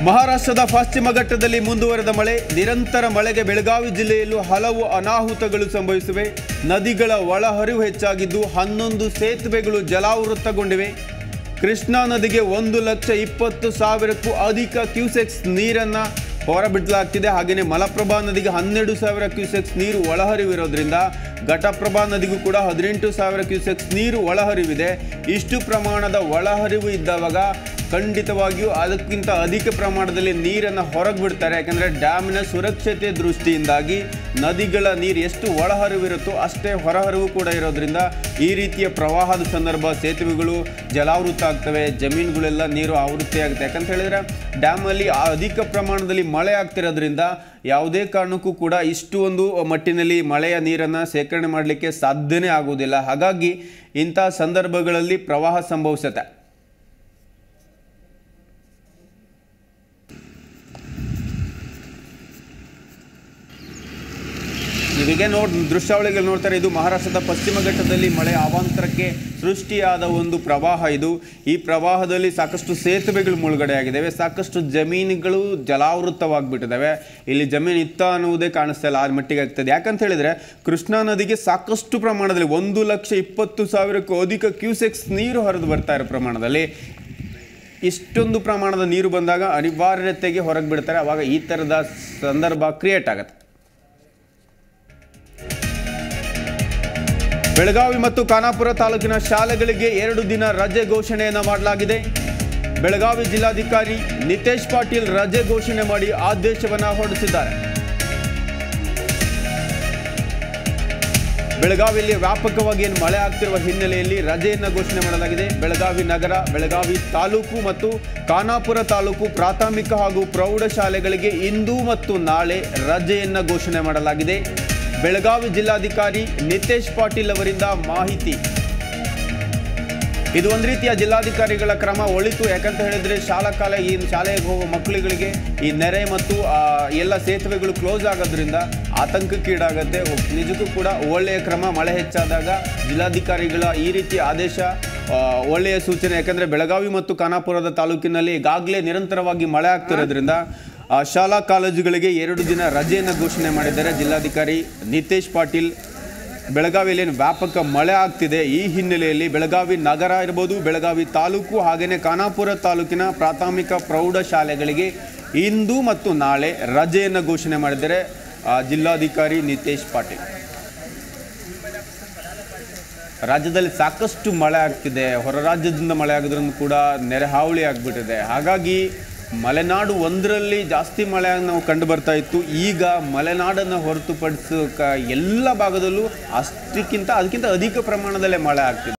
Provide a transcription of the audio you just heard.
ಮಹಾರಾಷ್ಟ್ರದ ಪಶ್ಚಿಮ ಘಟ್ಟದಲ್ಲಿ ಮುಂದುವರೆದ ಮಳೆ ನಿರಂತರ ಮಳೆಗೆ ಬೆಳಗಾವಿ ಜಿಲ್ಲೆಯಲ್ಲೂ ಹಲವು ಅನಾಹುತಗಳು ಸಂಭವಿಸಿವೆ ನದಿಗಳ ಒಳಹರಿವು ಹೆಚ್ಚಾಗಿದ್ದು ಹನ್ನೊಂದು ಸೇತುವೆಗಳು ಜಲಾವೃತಗೊಂಡಿವೆ ಕೃಷ್ಣಾ ನದಿಗೆ ಒಂದು ಲಕ್ಷ ಇಪ್ಪತ್ತು ಸಾವಿರಕ್ಕೂ ಅಧಿಕ ಕ್ಯೂಸೆಕ್ಸ್ ನೀರನ್ನು ಹೊರಬಿಡಲಾಗ್ತಿದೆ ಹಾಗೆಯೇ ಮಲಪ್ರಭಾ ನದಿಗೆ ಹನ್ನೆರಡು ಸಾವಿರ ಕ್ಯೂಸೆಕ್ಸ್ ನೀರು ಒಳಹರಿವಿರೋದ್ರಿಂದ ಘಟಪ್ರಭಾ ನದಿಗೂ ಕೂಡ ಹದಿನೆಂಟು ಸಾವಿರ ಕ್ಯೂಸೆಕ್ಸ್ ನೀರು ಒಳಹರಿವಿದೆ ಇಷ್ಟು ಪ್ರಮಾಣದ ಒಳಹರಿವು ಇದ್ದವಾಗ ಖಂಡಿತವಾಗಿಯೂ ಅದಕ್ಕಿಂತ ಅಧಿಕ ಪ್ರಮಾಣದಲ್ಲಿ ನೀರನ್ನು ಹೊರಗೆ ಬಿಡ್ತಾರೆ ಯಾಕಂದರೆ ಡ್ಯಾಮಿನ ಸುರಕ್ಷತೆ ದೃಷ್ಟಿಯಿಂದಾಗಿ ನದಿಗಳ ನೀರು ಎಷ್ಟು ಒಳಹರಿವಿರುತ್ತೋ ಅಷ್ಟೇ ಹೊರಹರಿವು ಕೂಡ ಇರೋದ್ರಿಂದ ಈ ರೀತಿಯ ಪ್ರವಾಹದ ಸಂದರ್ಭ ಸೇತುವೆಗಳು ಜಲಾವೃತ ಆಗ್ತವೆ ಜಮೀನುಗಳೆಲ್ಲ ನೀರು ಆವೃತ್ತಿ ಆಗುತ್ತೆ ಯಾಕಂತ ಹೇಳಿದ್ರೆ ಡ್ಯಾಮಲ್ಲಿ ಆ ಅಧಿಕ ಪ್ರಮಾಣದಲ್ಲಿ ಮಳೆ ಆಗ್ತಿರೋದ್ರಿಂದ ಯಾವುದೇ ಕಾರಣಕ್ಕೂ ಕೂಡ ಇಷ್ಟು ಒಂದು ಮಟ್ಟಿನಲ್ಲಿ ಮಳೆಯ ನೀರನ್ನು ಶೇಖರಣೆ ಮಾಡಲಿಕ್ಕೆ ಸಾಧ್ಯನೇ ಆಗುವುದಿಲ್ಲ ಹಾಗಾಗಿ ಇಂಥ ಸಂದರ್ಭಗಳಲ್ಲಿ ಪ್ರವಾಹ ಸಂಭವಿಸುತ್ತೆ ನೀವೀಗ ನೋಡ್ ದೃಶ್ಯಾವಳಿಗಳು ನೋಡ್ತಾರೆ ಇದು ಮಹಾರಾಷ್ಟ್ರದ ಪಶ್ಚಿಮ ಘಟ್ಟದಲ್ಲಿ ಮಳೆ ಅವಾಂತರಕ್ಕೆ ಸೃಷ್ಟಿಯಾದ ಒಂದು ಪ್ರವಾಹ ಇದು ಈ ಪ್ರವಾಹದಲ್ಲಿ ಸಾಕಷ್ಟು ಸೇತುವೆಗಳು ಮುಳುಗಡೆ ಆಗಿದ್ದಾವೆ ಸಾಕಷ್ಟು ಜಮೀನುಗಳು ಜಲಾವೃತವಾಗಿಬಿಟ್ಟಿದ್ದಾವೆ ಇಲ್ಲಿ ಜಮೀನು ಇತ್ತ ಅನ್ನುವುದೇ ಕಾಣಿಸ್ತಾ ಇಲ್ಲ ಆ ಮಟ್ಟಿಗೆ ಆಗ್ತದೆ ಯಾಕಂತ ಹೇಳಿದ್ರೆ ಕೃಷ್ಣಾ ನದಿಗೆ ಸಾಕಷ್ಟು ಪ್ರಮಾಣದಲ್ಲಿ ಒಂದು ಲಕ್ಷ ಇಪ್ಪತ್ತು ಸಾವಿರಕ್ಕೂ ಅಧಿಕ ಕ್ಯೂಸೆಕ್ಸ್ ನೀರು ಹರಿದು ಬರ್ತಾ ಇರೋ ಪ್ರಮಾಣದಲ್ಲಿ ಇಷ್ಟೊಂದು ಪ್ರಮಾಣದ ನೀರು ಬಂದಾಗ ಅನಿವಾರ್ಯತೆಗೆ ಹೊರಗೆ ಬಿಡ್ತಾರೆ ಅವಾಗ ಈ ಥರದ ಸಂದರ್ಭ ಕ್ರಿಯೇಟ್ ಆಗುತ್ತೆ ಬೆಳಗಾವಿ ಮತ್ತು ಖಾನಾಪುರ ತಾಲೂಕಿನ ಶಾಲೆಗಳಿಗೆ ಎರಡು ದಿನ ರಜೆ ಘೋಷಣೆಯನ್ನು ಮಾಡಲಾಗಿದೆ ಬೆಳಗಾವಿ ಜಿಲ್ಲಾಧಿಕಾರಿ ನಿತೇಶ್ ಪಾಟೀಲ್ ರಜೆ ಘೋಷಣೆ ಮಾಡಿ ಆದೇಶವನ್ನು ಹೊರಡಿಸಿದ್ದಾರೆ ಬೆಳಗಾವಿಯಲ್ಲಿ ವ್ಯಾಪಕವಾಗಿ ಏನು ಮಳೆ ಆಗ್ತಿರುವ ಹಿನ್ನೆಲೆಯಲ್ಲಿ ರಜೆಯನ್ನು ಘೋಷಣೆ ಮಾಡಲಾಗಿದೆ ಬೆಳಗಾವಿ ನಗರ ಬೆಳಗಾವಿ ತಾಲೂಕು ಮತ್ತು ಖಾನಾಪುರ ತಾಲೂಕು ಪ್ರಾಥಮಿಕ ಹಾಗೂ ಪ್ರೌಢ ಶಾಲೆಗಳಿಗೆ ಇಂದು ಮತ್ತು ನಾಳೆ ರಜೆಯನ್ನು ಘೋಷಣೆ ಮಾಡಲಾಗಿದೆ ಬೆಳಗಾವಿ ಜಿಲ್ಲಾಧಿಕಾರಿ ನಿತೇಶ್ ಪಾಟೀಲ್ ಅವರಿಂದ ಮಾಹಿತಿ ಇದು ಒಂದು ರೀತಿಯ ಜಿಲ್ಲಾಧಿಕಾರಿಗಳ ಕ್ರಮ ಒಳಿತು ಯಾಕಂತ ಹೇಳಿದ್ರೆ ಶಾಲಾ ಕಾಲ ಈ ಶಾಲೆಗೆ ಹೋಗುವ ಮಕ್ಕಳುಗಳಿಗೆ ಈ ನೆರೆ ಮತ್ತು ಆ, ಎಲ್ಲ ಸೇತುವೆಗಳು ಕ್ಲೋಸ್ ಆಗೋದ್ರಿಂದ ಆತಂಕಕ್ಕೀಡಾಗತ್ತೆ ನಿಜಕ್ಕೂ ಕೂಡ ಒಳ್ಳೆಯ ಕ್ರಮ ಮಳೆ ಹೆಚ್ಚಾದಾಗ ಜಿಲ್ಲಾಧಿಕಾರಿಗಳ ಈ ರೀತಿ ಆದೇಶ ಆ, ಒಳ್ಳೆಯ ಸೂಚನೆ ಯಾಕಂದ್ರೆ ಬೆಳಗಾವಿ ಮತ್ತು ಖಾನಾಪುರದ ತಾಲೂಕಿನಲ್ಲಿ ಈಗಾಗಲೇ ನಿರಂತರವಾಗಿ ಮಳೆ ಆಗ್ತಿರೋದ್ರಿಂದ ಆ, ಶಾಲಾ ಕಾಲೇಜುಗಳಿಗೆ ಎರಡು ದಿನ ರಜೆಯನ್ನು ಘೋಷಣೆ ಮಾಡಿದ್ದಾರೆ ಜಿಲ್ಲಾಧಿಕಾರಿ ನಿತೇಶ್ ಪಾಟೀಲ್ ಬೆಳಗಾವಿಯಲ್ಲಿ ಏನು ವ್ಯಾಪಕ ಮಳೆ ಆಗ್ತಿದೆ ಈ ಹಿನ್ನೆಲೆಯಲ್ಲಿ ಬೆಳಗಾವಿ ನಗರ ಇರ್ಬೋದು ಬೆಳಗಾವಿ ತಾಲೂಕು ಹಾಗೆಯೇ ಖಾನಾಪುರ ತಾಲೂಕಿನ ಪ್ರಾಥಮಿಕ ಪ್ರೌಢ ಶಾಲೆಗಳಿಗೆ ಇಂದು ಮತ್ತು ನಾಳೆ ರಜೆಯನ್ನು ಘೋಷಣೆ ಮಾಡಿದ್ದಾರೆ ಆ, ಜಿಲ್ಲಾಧಿಕಾರಿ ನಿತೇಶ್ ಪಾಟೀಲ್ ರಾಜ್ಯದಲ್ಲಿ ಸಾಕಷ್ಟು ಮಳೆ ಆಗ್ತಿದೆ ಹೊರ ರಾಜ್ಯದಿಂದ ಮಳೆ ಆಗೋದ್ರಿಂದ ಕೂಡ ನೆರೆ ಹಾವಳಿ ಆಗಿಬಿಟ್ಟಿದೆ ಹಾಗಾಗಿ ಮಲೆನಾಡು ಒಂದರಲ್ಲಿ ಜಾಸ್ತಿ ಮಳೆ ನಾವು ಕಂಡು ಬರ್ತಾ ಇತ್ತು ಈಗ ಮಲೆನಾಡನ್ನು ಹೊರತುಪಡಿಸೋ ಕ ಎಲ್ಲ ಭಾಗದಲ್ಲೂ ಅಷ್ಟಕ್ಕಿಂತ ಅದಕ್ಕಿಂತ ಅಧಿಕ ಪ್ರಮಾಣದಲ್ಲೇ ಮಳೆ ಆಗ್ತಿದೆ